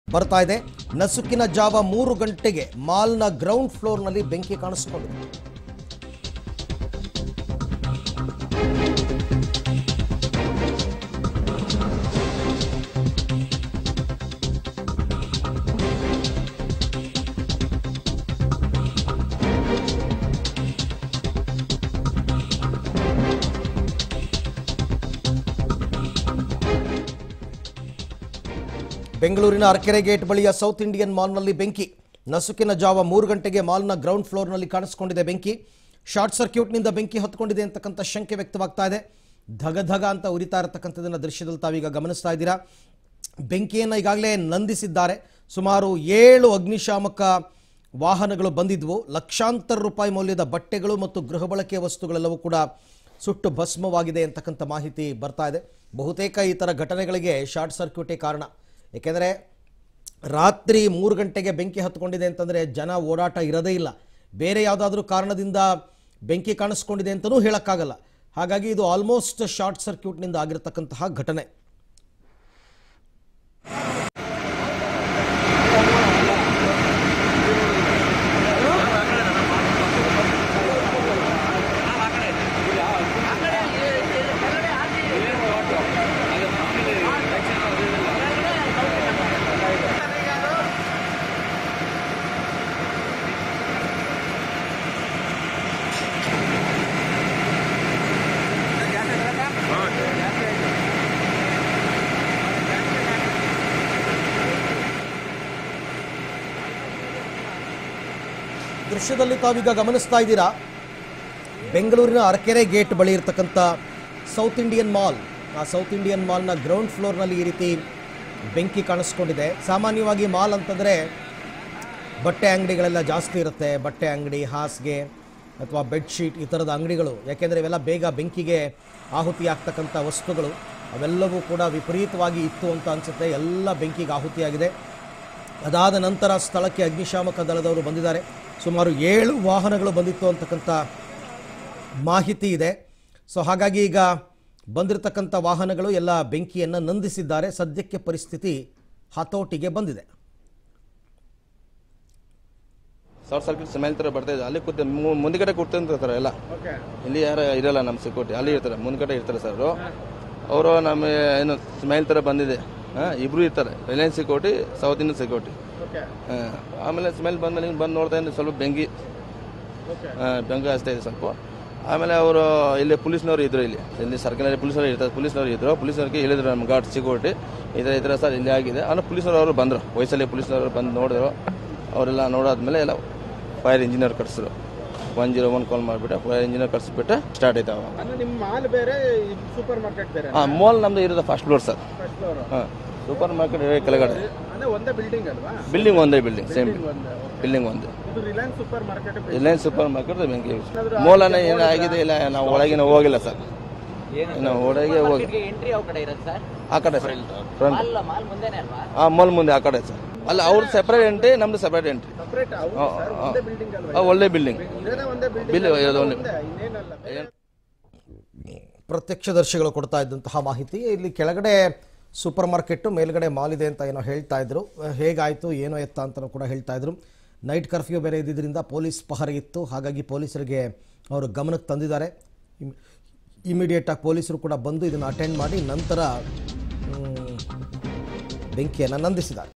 ಬರ್ತಾ ಇದೆ ನಸುಕಿನ ಜಾವ ಮೂರು ಗಂಟೆಗೆ ಮಾಲ್ನ ಗ್ರೌಂಡ್ ಫ್ಲೋರ್ನಲ್ಲಿ ಬೆಂಕಿ ಕಾಣಿಸಿಕೊಂಡಿದೆ ಬೆಂಗಳೂರಿನ ಅರಕೆರೆ ಗೇಟ್ ಬಳಿಯ ಸೌತ್ ಇಂಡಿಯನ್ ಮಾಲ್ನಲ್ಲಿ ಬೆಂಕಿ ನಸುಕಿನ ಜಾವ ಮೂರು ಗಂಟೆಗೆ ಮಾಲ್ನ ಗ್ರೌಂಡ್ ಫ್ಲೋರ್ನಲ್ಲಿ ಕಾಣಿಸಿಕೊಂಡಿದೆ ಬೆಂಕಿ ಶಾರ್ಟ್ ಸರ್ಕ್ಯೂಟ್ನಿಂದ ಬೆಂಕಿ ಹೊತ್ಕೊಂಡಿದೆ ಅಂತಕ್ಕಂಥ ಶಂಕೆ ವ್ಯಕ್ತವಾಗ್ತಾ ಇದೆ ಧಗ ಧಗ ಅಂತ ಉರಿತಾ ಇರತಕ್ಕಂಥದ್ದನ್ನು ದೃಶ್ಯದಲ್ಲಿ ತಾವೀಗ ಗಮನಿಸ್ತಾ ಇದ್ದೀರಾ ಬೆಂಕಿಯನ್ನು ಈಗಾಗಲೇ ನಂದಿಸಿದ್ದಾರೆ ಸುಮಾರು ಏಳು ಅಗ್ನಿಶಾಮಕ ವಾಹನಗಳು ಬಂದಿದ್ವು ಲಕ್ಷಾಂತರ ರೂಪಾಯಿ ಮೌಲ್ಯದ ಬಟ್ಟೆಗಳು ಮತ್ತು ಗೃಹ ಬಳಕೆಯ ವಸ್ತುಗಳೆಲ್ಲವೂ ಕೂಡ ಸುಟ್ಟು ಭಸ್ಮವಾಗಿದೆ ಅಂತಕ್ಕಂಥ ಮಾಹಿತಿ ಬರ್ತಾ ಇದೆ ಬಹುತೇಕ ಈ ಥರ ಘಟನೆಗಳಿಗೆ ಶಾರ್ಟ್ ಸರ್ಕ್ಯೂಟೇ ಕಾರಣ ಏಕೆಂದರೆ ರಾತ್ರಿ ಮೂರು ಗಂಟೆಗೆ ಬೆಂಕಿ ಹತ್ಕೊಂಡಿದೆ ಅಂತಂದರೆ ಜನ ಓಡಾಟ ಇರೋದೇ ಇಲ್ಲ ಬೇರೆ ಯಾವುದಾದ್ರೂ ಕಾರಣದಿಂದ ಬೆಂಕಿ ಕಾಣಿಸ್ಕೊಂಡಿದೆ ಅಂತಲೂ ಹೇಳೋಕ್ಕಾಗಲ್ಲ ಹಾಗಾಗಿ ಇದು ಆಲ್ಮೋಸ್ಟ್ ಶಾರ್ಟ್ ಸರ್ಕ್ಯೂಟ್ನಿಂದ ಆಗಿರತಕ್ಕಂತಹ ಘಟನೆ ದೃಶ್ಯದಲ್ಲಿ ತಾವೀಗ ಗಮನಿಸ್ತಾ ಇದ್ದೀರಾ ಬೆಂಗಳೂರಿನ ಅರಕೆರೆ ಗೇಟ್ ಬಳಿ ಇರತಕ್ಕಂಥ ಸೌತ್ ಇಂಡಿಯನ್ ಮಾಲ್ ಆ ಸೌತ್ ಇಂಡಿಯನ್ ಮಾಲ್ನ ಗ್ರೌಂಡ್ ಫ್ಲೋರ್ನಲ್ಲಿ ಈ ರೀತಿ ಬೆಂಕಿ ಕಾಣಿಸ್ಕೊಂಡಿದೆ ಸಾಮಾನ್ಯವಾಗಿ ಮಾಲ್ ಅಂತಂದರೆ ಬಟ್ಟೆ ಅಂಗಡಿಗಳೆಲ್ಲ ಜಾಸ್ತಿ ಇರುತ್ತೆ ಬಟ್ಟೆ ಅಂಗಡಿ ಹಾಸಿಗೆ ಅಥವಾ ಬೆಡ್ಶೀಟ್ ಈ ಥರದ ಅಂಗಡಿಗಳು ಯಾಕೆಂದರೆ ಇವೆಲ್ಲ ಬೇಗ ಬೆಂಕಿಗೆ ಆಹುತಿ ಆಗ್ತಕ್ಕಂಥ ವಸ್ತುಗಳು ಅವೆಲ್ಲವೂ ಕೂಡ ವಿಪರೀತವಾಗಿ ಇತ್ತು ಅಂತ ಅನಿಸುತ್ತೆ ಎಲ್ಲ ಬೆಂಕಿಗೆ ಆಹುತಿಯಾಗಿದೆ ಅದಾದ ನಂತರ ಸ್ಥಳಕ್ಕೆ ಅಗ್ನಿಶಾಮಕ ದಳದವರು ಬಂದಿದ್ದಾರೆ ಸುಮಾರು ಏಳು ವಾಹನಗಳು ಬಂದಿತ್ತು ಅಂತಕ್ಕಂಥ ಮಾಹಿತಿ ಇದೆ ಸೊ ಹಾಗಾಗಿ ಈಗ ಬಂದಿರತಕ್ಕಂಥ ವಾಹನಗಳು ಎಲ್ಲ ಬೆಂಕಿಯನ್ನು ನಂದಿಸಿದ್ದಾರೆ ಸದ್ಯಕ್ಕೆ ಪರಿಸ್ಥಿತಿ ಹತೋಟಿಗೆ ಬಂದಿದೆ ಶಾರ್ಟ್ ಸರ್ಕ್ಯೂಟ್ ಸ್ಮೆಲ್ ಥರ ಬರ್ತಾ ಇದೆ ಅಲ್ಲಿ ಕೂತ ಮು- ಮುಂದ್ಗಡೆ ಕೂತ್ಕೊಂತಿರ್ತಾರೆ ಎಲ್ಲ ಇಲ್ಲಿ ಯಾರು ಇರಲ್ಲ ನಮ್ಮ ಸೆಕ್ಯೂರಿಟಿ ಅಲ್ಲಿ ಇರ್ತಾರೆ ಮುಂದ್ಗಡೆ ಇರ್ತಾರೆ ಸರ್ ಅವರು ನಮ್ಮ ಏನು ಸ್ಮೆಲ್ ಥರ ಬಂದಿದೆ ಹಾಂ ಇಬ್ರು ಇರ್ತಾರೆ Reliance security South Indian security ಹಾಂ ಆಮೇಲೆ ಸ್ಮೆಲ್ ಬಂದ್ಮೇಲೆ ಹಿಂಗೆ ಬಂದು ನೋಡ್ತಾ ಇದ್ರೆ ಸ್ವಲ್ಪ ಬೆಂಕಿ ಹಾಂ ಬೆಂಕಿ ಹಚ್ತಾ ಇದೆ ಸ್ವಲ್ಪ ಆಮೇಲೆ ಅವರು ಇಲ್ಲಿ ಪೊಲೀಸ್ನವರು ಇದ್ರು ಇಲ್ಲಿ ಇಲ್ಲಿ ಸರ್ಕಾರಿ ಪೊಲೀಸ್ನವರು ಇರ್ತಾರೆ ಪೊಲೀಸ್ನವರು ಇದ್ರು ಪೊಲೀಸ್ನವ್ರಿಗೆ ಹೇಳಿದ್ರು ನಮ್ಮ ಗಾರ್ಡ್ ಸೆಕ್ಯೂರಿಟಿ ಈ ಥರ ಈ ಥರ ಸರ್ ಇಲ್ಲಿ ಆಗಿದೆ ಆಮೇಲೆ ಪೊಲೀಸ್ನವರು ಅವರು ಬಂದರು ವಯಸ್ಸಲ್ಲಿ ಪೊಲೀಸ್ನವರು ಬಂದು ನೋಡಿದ್ರು ಅವರೆಲ್ಲ ನೋಡಾದ್ಮೇಲೆ ಎಲ್ಲ ಫೈರ್ ಇಂಜಿನಿಯರ್ ಕರೆಸಿದ್ರು ಒನ್ ಜೀರೋ ಒನ್ ಕಾಲ್ ಮಾಡಿಬಿಟ್ಟು ಫೈರ್ ಇಂಜಿನಿಯರ್ ಕರೆಸಿಬಿಟ್ಟು ಸ್ಟಾರ್ಟ್ ಆಯ್ತಾವ ಅಂದ್ರೆ ನಿಮ್ಮ ಮಾಲ್ ಬೇರೆ ಸೂಪರ್ ಮಾರ್ಕೆಟ್ ಬೇರೆ ಹಾಂ ಮಾಲ್ ನಮ್ಮದು ಇರೋದು first floor sir first floor ಹಾಂ ಸೂಪರ್ ಮಾರ್ಕೆಟ್ ಕೆಳಗಡೆ ಅಂದ್ರೆ ಒಂದೇ ಬಿಲ್ಡಿಂಗ್ ಅಲ್ವಾ ಬಿಲ್ಡಿಂಗ್ ಒಂದೇ ಬಿಲ್ಡಿಂಗ್ ಸೇಮ್ ಒಂದೇ ಬಿಲ್ಡಿಂಗ್ ಒಂದೇ ಇದು Reliance supermarket Reliance supermarket ಬೆಂಕಿ ಮೋಲನ ಏನಾಗಿದೆ ಇಲ್ಲ ನಾವು ಒಳಗಿನ ಹೋಗಿಲ್ಲ ಸರ್ ನಾವು ಒಳಗೆ ಹೋಗಿ ಎಂಟ್ರಿ ಯಾವ ಕಡೆ ಇರೋದು ಸರ್ ಆ ಕಡೆ ಸರ್ ಫ್ರಂಟ್ ಮಾಲ್ ಮಾಲ್ ಮುಂದೆನೆ ಅಲ್ವಾ ಆ ಮಾಲ್ ಮುಂದೆ ಆ ಕಡೆ ಸರ್ ಅಲ್ಲ ಅವ್ರದ್ದು ಸೆಪರೇಟ್ ಎಂಟ್ರಿ ನಮ್ದು ಸೆಪರೇಟ್ ಎಂಟ್ರಿ ಸಪರೇಟ್ ಒಂದೇ ಬಿಲ್ಡಿಂಗ್ ಅಲ್ವಾ ಒಳ್ಳೆ ಬಿಲ್ಡಿಂಗ್ ಇರೋದೇ ಒಂದೇ ಬಿಲ್ಡಿಂಗ್ ಬಿಲ್ ಇರೋದು ಒಂದೇ ಇನ್ನೇನಲ್ಲ ಪ್ರತ್ಯಕ್ಷದರ್ಶಿಗಳು ಕೊಡ್ತಾ ಇದ್ದಂತಹ ಮಾಹಿತಿ ಇಲ್ಲಿ ಕೆಳಗಡೆ ಸೂಪರ್ ಮಾರ್ಕೆಟ್ಟು ಮೇಲ್ಗಡೆ ಮಾಲ್ ಇದೆ ಅಂತ ಏನೋ ಹೇಳ್ತಾ ಇದ್ರು ಹೇಗಾಯಿತು ಏನೋ ಎತ್ತ ಅಂತಲೂ ಕೂಡ ಹೇಳ್ತಾ ಇದ್ರು ನೈಟ್ ಕರ್ಫ್ಯೂ ಬೇರೆ ಇದ್ದಿದ್ದರಿಂದ ಪೊಲೀಸ್ ಪಹರೆ ಇತ್ತು ಹಾಗಾಗಿ ಪೊಲೀಸರಿಗೆ ಅವರು ಗಮನಕ್ಕೆ ತಂದಿದ್ದಾರೆ ಇಮಿಡಿಯೇಟಾಗಿ ಪೊಲೀಸರು ಕೂಡ ಬಂದು ಇದನ್ನು ಅಟೆಂಡ್ ಮಾಡಿ ನಂತರ ಮ್, ಬೆಂಕಿಯನ್ನು ನಂದಿಸಿದ್ದಾರೆ